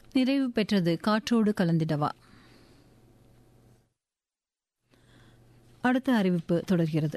நிறைவு பெற்றது காற்றோடு கலந்திடவா அடுத்த அறிவிப்பு தொடர்கிறது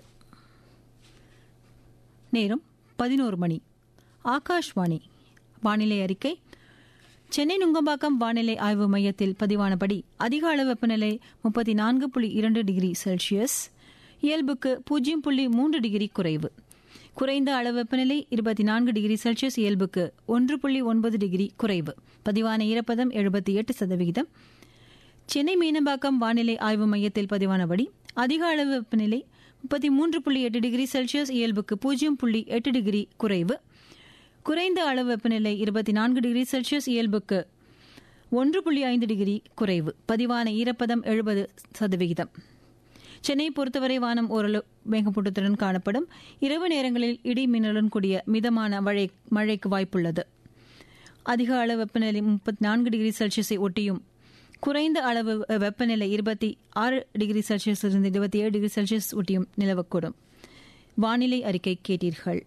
நேரம் பதினோரு மணி ஆகாஷ்வாணி வானிலை அறிக்கை சென்னை நுங்கம்பாக்கம் வானிலை ஆய்வு மையத்தில் பதிவானபடி அதிக அளவு வெப்பநிலை முப்பத்தி நான்கு புள்ளி இரண்டு டிகிரி செல்சியஸ் இயல்புக்கு பூஜ்ஜியம் புள்ளி மூன்று டிகிரி குறைவு குறைந்த அளவு வெப்பநிலை இருபத்தி நான்கு டிகிரி செல்சியஸ் இயல்புக்கு ஒன்று புள்ளி ஒன்பது டிகிரி குறைவு பதிவான ஈரப்பதம் எழுபத்தி எட்டு சதவிகிதம் சென்னை மீனம்பாக்கம் வானிலை ஆய்வு மையத்தில் பதிவானபடி அதிக அளவு வெப்பநிலை முப்பத்தி மூன்று புள்ளி எட்டு டிகிரி செல்சியஸ் இயல்புக்கு பூஜ்ஜியம் புள்ளி எட்டு டிகிரி குறைவு குறைந்த அளவு வெப்பநிலை இருபத்தி நான்கு டிகிரி செல்சியஸ் இயல்புக்கு ஒன்று புள்ளி ஐந்து டிகிரி குறைவு பதிவான ஈரப்பதம் எழுபது சதவிகிதம் சென்னை பொறுத்தவரை வானம் ஓரளவு மேகமூட்டத்துடன் காணப்படும் இரவு நேரங்களில் இடி மின்னலுடன் கூடிய மிதமான மழை மழைக்கு வாய்ப்புள்ளது அதிக அளவு வெப்பநிலை முப்பத்தி நான்கு டிகிரி செல்சியஸை ஒட்டியும் குறைந்த அளவு வெப்பநிலை இருபத்தி ஆறு டிகிரி செல்சியஸிலிருந்து இருபத்தி ஏழு டிகிரி செல்சியஸ் ஒட்டியும் நிலவக்கூடும் வானிலை அறிக்கை கேட்டீர்கள்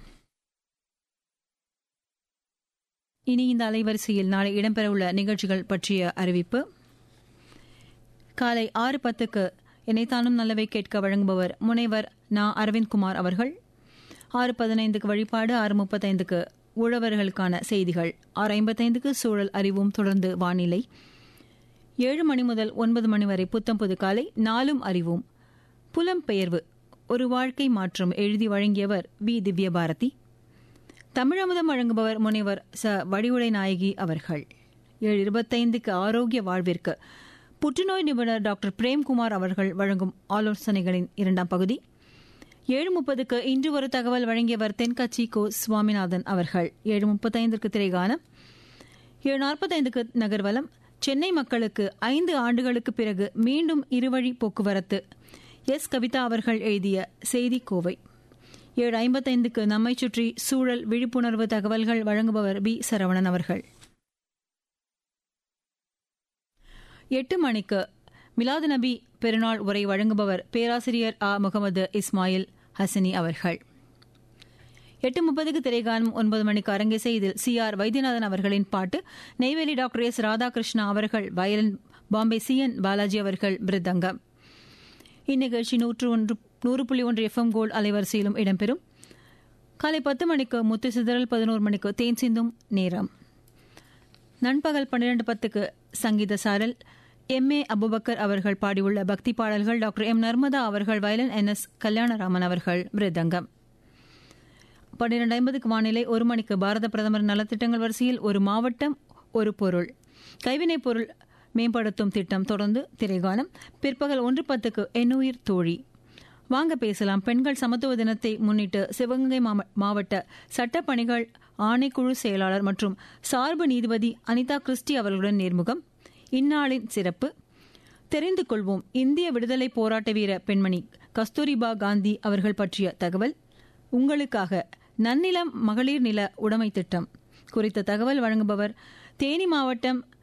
இனி இந்த அலைவரிசையில் நாளை இடம்பெறவுள்ள நிகழ்ச்சிகள் பற்றிய அறிவிப்பு காலை ஆறு பத்துக்கு இணைத்தானும் நல்லவை கேட்க வழங்குபவர் முனைவர் நா அரவிந்த்குமார் அவர்கள் ஆறு பதினைந்துக்கு வழிபாடு ஆறு முப்பத்தைந்துக்கு உழவர்களுக்கான செய்திகள் ஆறு ஐம்பத்தைந்துக்கு சூழல் அறிவும் தொடர்ந்து வானிலை ஏழு மணி முதல் ஒன்பது மணி வரை புத்தம் புது காலை நாளும் அறிவும் புலம் பெயர்வு ஒரு வாழ்க்கை மாற்றம் எழுதி வழங்கியவர் வி திவ்யபாரதி தமிழமுதம் வழங்குபவர் முனைவர் ச வடிவுடை நாயகி அவர்கள் ஏழு இருபத்தைந்துக்கு ஆரோக்கிய வாழ்விற்கு புற்றுநோய் நிபுணர் டாக்டர் பிரேம்குமார் அவர்கள் வழங்கும் ஆலோசனைகளின் இரண்டாம் பகுதி ஏழு முப்பதுக்கு இன்று ஒரு தகவல் வழங்கியவர் தென்கட்சி கோ சுவாமிநாதன் அவர்கள் ஏழு முப்பத்தைந்திற்கு திரைகானம் ஏழு நாற்பத்தைந்துக்கு நகர்வலம் சென்னை மக்களுக்கு ஐந்து ஆண்டுகளுக்கு பிறகு மீண்டும் இருவழி போக்குவரத்து எஸ் கவிதா அவர்கள் எழுதிய செய்தி கோவை ஏழு ஐம்பத்தைந்துக்கு நம்மை சுற்றி சூழல் விழிப்புணர்வு தகவல்கள் வழங்குபவர் பி சரவணன் அவர்கள் எட்டு மணிக்கு மிலாது நபி பெருநாள் உரை வழங்குபவர் பேராசிரியர் ஆ முகமது இஸ்மாயில் ஹசனி அவர்கள் எட்டு முப்பதுக்கு திரைகாலம் ஒன்பது மணிக்கு அரங்கேசை இதில் சி ஆர் வைத்தியநாதன் அவர்களின் பாட்டு நெய்வேலி டாக்டர் எஸ் ராதாகிருஷ்ணா அவர்கள் violin Bombay C N Balaji அவர்கள் மிருதங்கம் இந்நிகழ்ச்சி நூற்று ஒன்று நூறு புள்ளி ஒன்று எஃப்எம் கோல்டு அலைவரிசையிலும் இடம்பெறும் காலை பத்து மணிக்கு முத்து சிதறல் பதினோரு மணிக்கு தேன் சிந்தும் நேரம் நண்பகல் பன்னிரண்டு பத்துக்கு சங்கீத சாரல் எம் ஏ அபுபக்கர் அவர்கள் பாடியுள்ள பக்தி பாடல்கள் டாக்டர் எம் நர்மதா அவர்கள் வயலன் என் எஸ் கல்யாணராமன் அவர்கள் மிருதங்கம் பன்னிரண்டு ஐம்பதுக்கு வானிலை ஒரு மணிக்கு பாரத பிரதமர் நலத்திட்டங்கள் வரிசையில் ஒரு மாவட்டம் ஒரு பொருள் கைவினைப் பொருள் மேம்படுத்தும் திட்டம் தொடர்ந்து திரைகாலம் பிற்பகல் ஒன்று பத்துக்கு எண்ணுயிர் தோழி வாங்க பேசலாம் பெண்கள் சமத்துவ தினத்தை முன்னிட்டு சிவகங்கை மாவட்ட சட்டப்பணிகள் ஆணைக்குழு செயலாளர் மற்றும் சார்பு நீதிபதி அனிதா கிறிஸ்டி அவர்களுடன் நேர்முகம் இந்நாளின் சிறப்பு தெரிந்து கொள்வோம் இந்திய விடுதலை போராட்ட வீர பெண்மணி கஸ்தூரிபா காந்தி அவர்கள் பற்றிய தகவல் உங்களுக்காக நன்னிலம் மகளிர் நில உடைமை திட்டம் குறித்த தகவல் வழங்குபவர் தேனி மாவட்டம்